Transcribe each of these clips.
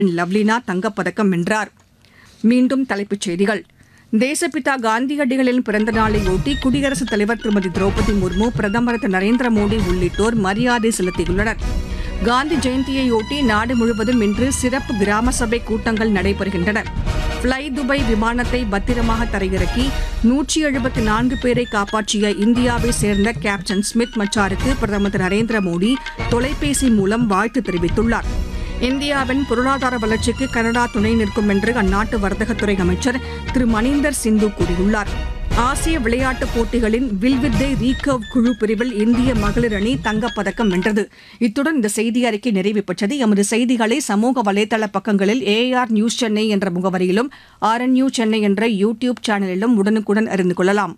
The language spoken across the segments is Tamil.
லவ்லினா தங்கப்பதக்கம் வென்றார் மீண்டும் தலைப்புச் செய்திகள் தேசப்பிதா காந்தியடிகளின் பிறந்த நாளையொட்டி குடியரசுத் தலைவர் திருமதி திரௌபதி முர்மு பிரதமர் திரு நரேந்திர மோடி உள்ளிட்டோர் மரியாதை செலுத்தியுள்ளனர் காந்தி ஜெயந்தியையொட்டி நாடு முழுவதும் இன்று சிறப்பு கிராம சபை கூட்டங்கள் நடைபெறுகின்றன ஃப்ளை துபாய் விமானத்தை பத்திரமாக தரையிறக்கி நூற்றி எழுபத்தி நான்கு பேரை காப்பாற்றிய இந்தியாவை சேர்ந்த கேப்டன் ஸ்மித் மச்சாருக்கு பிரதமர் திரு நரேந்திர மோடி தொலைபேசி மூலம் வாழ்த்து தெரிவித்துள்ளார் இந்தியாவின் பொருளாதார வளர்ச்சிக்கு கனடா துணை நிற்கும் என்று அந்நாட்டு வர்த்தகத்துறை அமைச்சர் திரு மணீந்தர் சிந்து கூறியுள்ளார் ஆசிய விளையாட்டுப் போட்டிகளின் வில்வித்தை ரீகர்வ் குழு பிரிவில் இந்திய மகளிர் அணி தங்கப்பதக்கம் வென்றது இத்துடன் இந்த செய்தி அறிக்கை நிறைவு பெற்றது எமது செய்திகளை சமூக வலைதள பக்கங்களில் ஏஆர் நியூஸ் சென்னை என்ற முகவரியிலும் ஆர்என்யூ சென்னை என்ற யூ டியூப் சேனலிலும் உடனுக்குடன் அறிந்து கொள்ளலாம்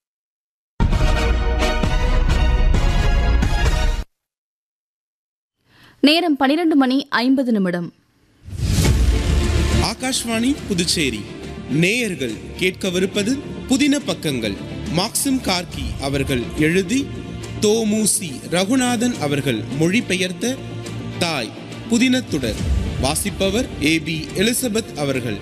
நேரம் பனிரெண்டு மணி ஐம்பது நிமிடம் ஆகாஷ்வாணி புதுச்சேரி நேயர்கள் கேட்கவிருப்பது புதின பக்கங்கள் மாக்சிம் கார்கி அவர்கள் எழுதி தோமுசி ரகுநாதன் அவர்கள் மொழிபெயர்த்த தாய் புதினத்துடர் வாசிப்பவர் ஏ பி எலிசபெத் அவர்கள்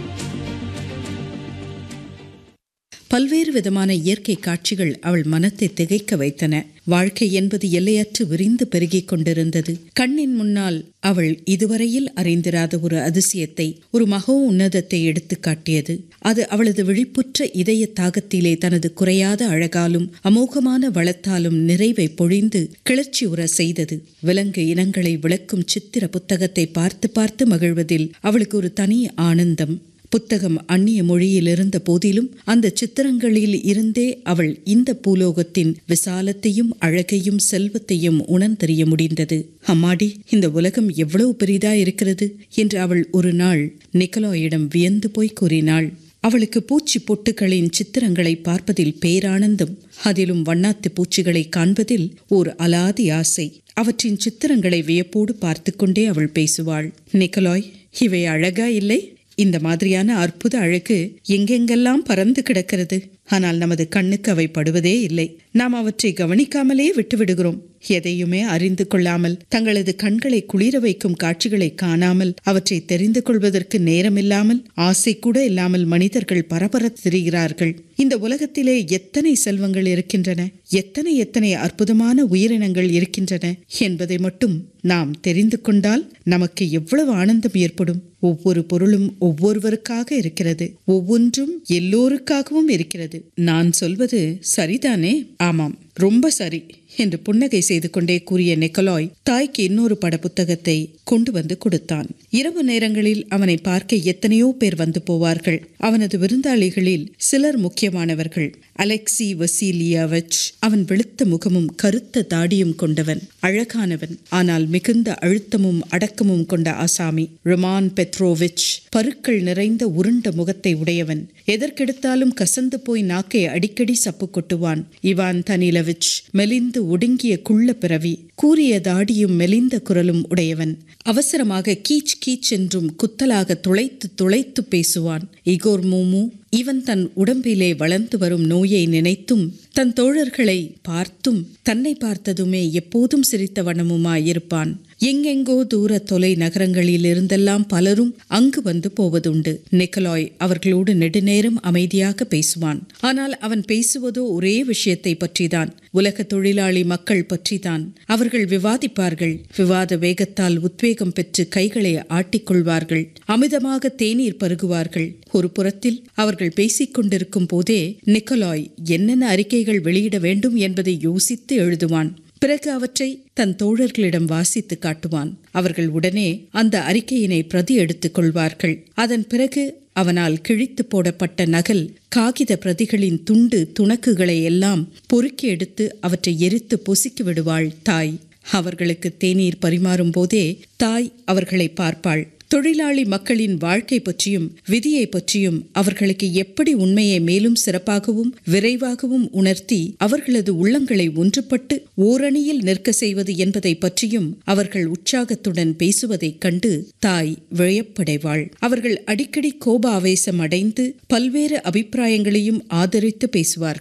பல்வேறு விதமான இயற்கை காட்சிகள் அவள் மனத்தை திகைக்க வைத்தன வாழ்க்கை என்பது எல்லையற்று விரிந்து பெருகிக் கொண்டிருந்தது கண்ணின் முன்னால் அவள் இதுவரையில் அறிந்திராத ஒரு அதிசயத்தை ஒரு மகோ உன்னதத்தை எடுத்து காட்டியது அது அவளது விழிப்புற்ற இதய தாகத்திலே தனது குறையாத அழகாலும் அமோகமான வளத்தாலும் நிறைவை பொழிந்து கிளர்ச்சி உற செய்தது விலங்கு இனங்களை விளக்கும் சித்திர புத்தகத்தை பார்த்து பார்த்து மகிழ்வதில் அவளுக்கு ஒரு தனி ஆனந்தம் புத்தகம் அந்நிய மொழியில் இருந்த போதிலும் அந்த சித்திரங்களில் இருந்தே அவள் இந்த பூலோகத்தின் விசாலத்தையும் அழகையும் செல்வத்தையும் உணர்ந்தறிய முடிந்தது அம்மாடி இந்த உலகம் எவ்வளவு பெரிதா இருக்கிறது என்று அவள் ஒரு நாள் நிக்கலாயிடம் வியந்து போய் கூறினாள் அவளுக்கு பூச்சி பொட்டுகளின் சித்திரங்களை பார்ப்பதில் பேரானந்தம் அதிலும் வண்ணாத்து பூச்சிகளை காண்பதில் ஓர் அலாதி ஆசை அவற்றின் சித்திரங்களை வியப்போடு பார்த்து கொண்டே அவள் பேசுவாள் நிக்கலாய் இவை அழகா இல்லை இந்த மாதிரியான அற்புத அழகு எங்கெங்கெல்லாம் பறந்து கிடக்கிறது ஆனால் நமது கண்ணுக்கு அவை படுவதே இல்லை நாம் அவற்றை கவனிக்காமலே விட்டுவிடுகிறோம் எதையுமே அறிந்து கொள்ளாமல் தங்களது கண்களை குளிர வைக்கும் காட்சிகளை காணாமல் அவற்றை தெரிந்து கொள்வதற்கு நேரமில்லாமல் ஆசை கூட இல்லாமல் மனிதர்கள் பரபரத் திரிகிறார்கள் இந்த உலகத்திலே எத்தனை செல்வங்கள் இருக்கின்றன எத்தனை எத்தனை அற்புதமான உயிரினங்கள் இருக்கின்றன என்பதை மட்டும் நாம் தெரிந்து கொண்டால் நமக்கு எவ்வளவு ஆனந்தம் ஏற்படும் ஒவ்வொரு பொருளும் ஒவ்வொருவருக்காக இருக்கிறது ஒவ்வொன்றும் எல்லோருக்காகவும் இருக்கிறது நான் சொல்வது சரிதானே ஆமாம் ரொம்ப சரி என்று புன்னகை செய்து கொண்டே கூறிய நிக்கலாய் தாய்க்கு இன்னொரு பட புத்தகத்தை கொண்டு வந்து கொடுத்தான் இரவு நேரங்களில் அவனை பார்க்க எத்தனையோ பேர் வந்து போவார்கள் அவனது விருந்தாளிகளில் சிலர் முக்கியமானவர்கள் அலெக்சி வசீலியாவச் அவன் வெளுத்த முகமும் கருத்த தாடியும் கொண்டவன் அழகானவன் ஆனால் மிகுந்த அழுத்தமும் அடக்கமும் கொண்ட ஆசாமி ரொமான் பெத்ரோவிச் பருக்கள் நிறைந்த உருண்ட முகத்தை உடையவன் எதற்கெடுத்தாலும் கசந்து போய் நாக்கை அடிக்கடி சப்பு கொட்டுவான் இவான் தனிலவிச் மெலிந்து ஒடுங்கிய குள்ள பிறவி கூறிய தாடியும் மெலிந்த குரலும் உடையவன் அவசரமாக கீச் கீச் என்றும் குத்தலாக துளைத்து துளைத்து பேசுவான் இகோர் மூமு இவன் தன் உடம்பிலே வளர்ந்து வரும் நோயை நினைத்தும் தன் தோழர்களை பார்த்தும் தன்னை பார்த்ததுமே எப்போதும் சிரித்த வண்ணமுமாயிருப்பான் எங்கெங்கோ தூர தொலை நகரங்களில் இருந்தெல்லாம் பலரும் அங்கு வந்து போவதுண்டு நிக்கலாய் அவர்களோடு நெடுநேரம் அமைதியாக பேசுவான் ஆனால் அவன் பேசுவதோ ஒரே விஷயத்தை பற்றிதான் உலக தொழிலாளி மக்கள் பற்றிதான் அவர்கள் விவாதிப்பார்கள் விவாத வேகத்தால் உத்வேகம் பெற்று கைகளை ஆட்டிக்கொள்வார்கள் அமிதமாக தேநீர் பருகுவார்கள் ஒரு புறத்தில் அவர்கள் பேசிக் கொண்டிருக்கும் போதே நிக்கலாய் என்னென்ன அறிக்கைகள் வெளியிட வேண்டும் என்பதை யோசித்து எழுதுவான் பிறகு அவற்றை தன் தோழர்களிடம் வாசித்து காட்டுவான் அவர்கள் உடனே அந்த அறிக்கையினை பிரதி எடுத்துக் கொள்வார்கள் அதன் பிறகு அவனால் கிழித்து போடப்பட்ட நகல் காகித பிரதிகளின் துண்டு துணக்குகளை எல்லாம் பொறுக்கி எடுத்து அவற்றை எரித்து பொசுக்கி விடுவாள் தாய் அவர்களுக்கு தேநீர் பரிமாறும் போதே தாய் அவர்களை பார்ப்பாள் தொழிலாளி மக்களின் வாழ்க்கை பற்றியும் விதியை பற்றியும் அவர்களுக்கு எப்படி உண்மையை மேலும் சிறப்பாகவும் விரைவாகவும் உணர்த்தி அவர்களது உள்ளங்களை ஒன்றுபட்டு ஓரணியில் நிற்க செய்வது என்பதை பற்றியும் அவர்கள் உற்சாகத்துடன் பேசுவதைக் கண்டு தாய் விழப்படைவாள் அவர்கள் அடிக்கடி கோப ஆவேசம் அடைந்து பல்வேறு அபிப்பிராயங்களையும் ஆதரித்து பேசுவார்கள்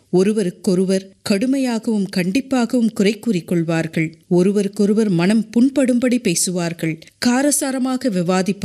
ஒருவருக்கொருவர் கடுமையாகவும் கண்டிப்பாகவும் குறை கூறிக்கொள்வார்கள் ஒருவருக்கொருவர் மனம் புண்படும்படி பேசுவார்கள் காரசாரமாக விவாதிப்பார்கள்